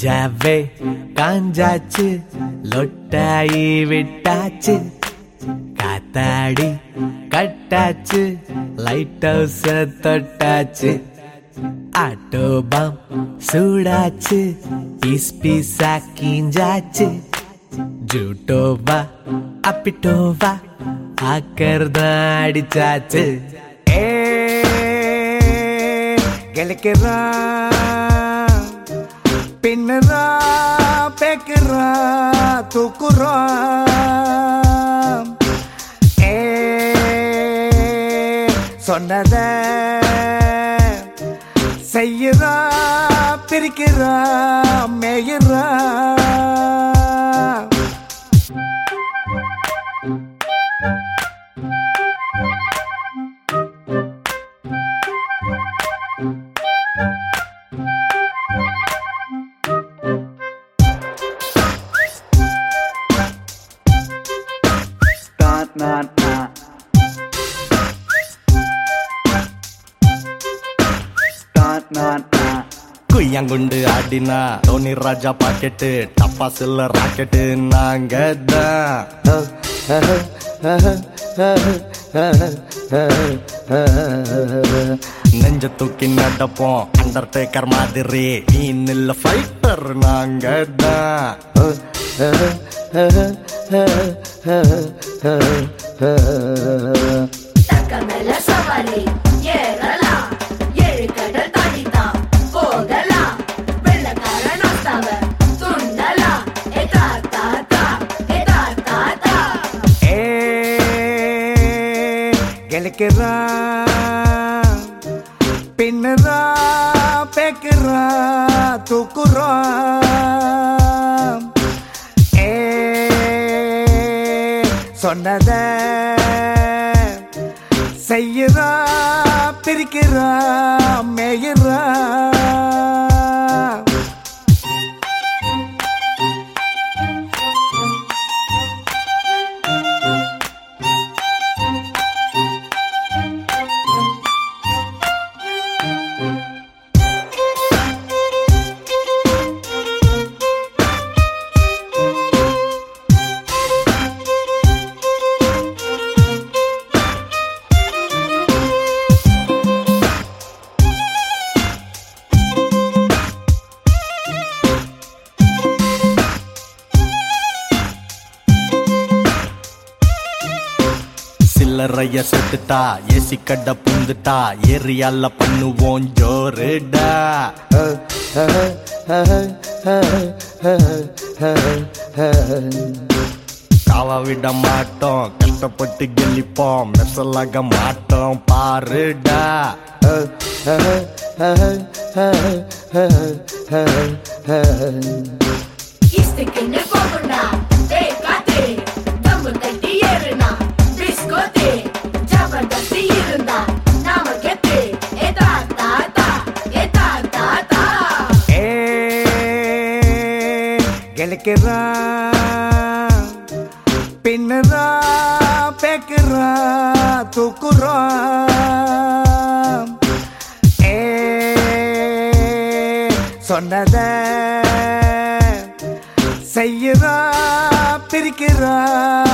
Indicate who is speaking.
Speaker 1: ஜாவே காஞ்சாச்சு லொட்டாயி விட்டாச்சு காத்தாடி கட்டாச்சு லைட் ஹவுஸ் தொட்டாச்சு ஆட்டோ பாம் சூடாச்சு பீஸ் பீஸா கீஞ்சாச்சு ஜூட்டோவா அப்பிட்டோவா ஆக்கர்தான் அடிச்சாச்சு ஏ கெலுக்கிறா பின்னுறா பேக்குறா தூக்குறா ஏ சொன்னத செய்யுறா பிரிக்கிறா மேயுறா
Speaker 2: na na na na na na
Speaker 1: குய்யாங்குண்டு ஆடினா டோனி ராஜா பாக்கெட்டு டப்பா சில்ல ராக்கெட்டு நாங்க தான் நெஞ்ச தூக்கி நடப்போம் அண்டர்டேக்கர் மாதிரி நீ நில்ல ஃபைட்டர் நாங்க தான்
Speaker 3: தக்க மேல சவாரி ஏறலாம் ஏழு கடல் தாண்டிதான் போகலாம் வெள்ளக்கார நாஸ்தாவ துண்டலாம் ஏ தா தா தா ஏ தா தா தா
Speaker 1: ஏ கெலுக்கிறா பின்னுறா பேக்குறா தூக்குறா ஏ சொன்னத செய்யுறா பிரிக்கிறா மேயுறா சில்லறைய செத்துட்டா ஏசி கடை புந்துட்டா ஏரியால பண்ணுவோம் ஜோருடா காவ விட மாட்டோம் கஷ்டப்பட்டு கெளிப்போம் மெசலாக மாட்டோம் பாருடா
Speaker 3: இஸ்திக்கின்னு போகுண்டா ஏ காத்தே தம்மு கட்டி ஏறுனா பிஸ்கோத்தே ஜபர்தஸ்தி இருந்தா நாம கெத்து ஏ தா தா தா ஏ தா தா தா
Speaker 1: ஏ கெலுக்கிறா பின்னுறா பேக்குறா தூக்குறா ஏ சொன்னத செய்யுறா பிரிக்கிறா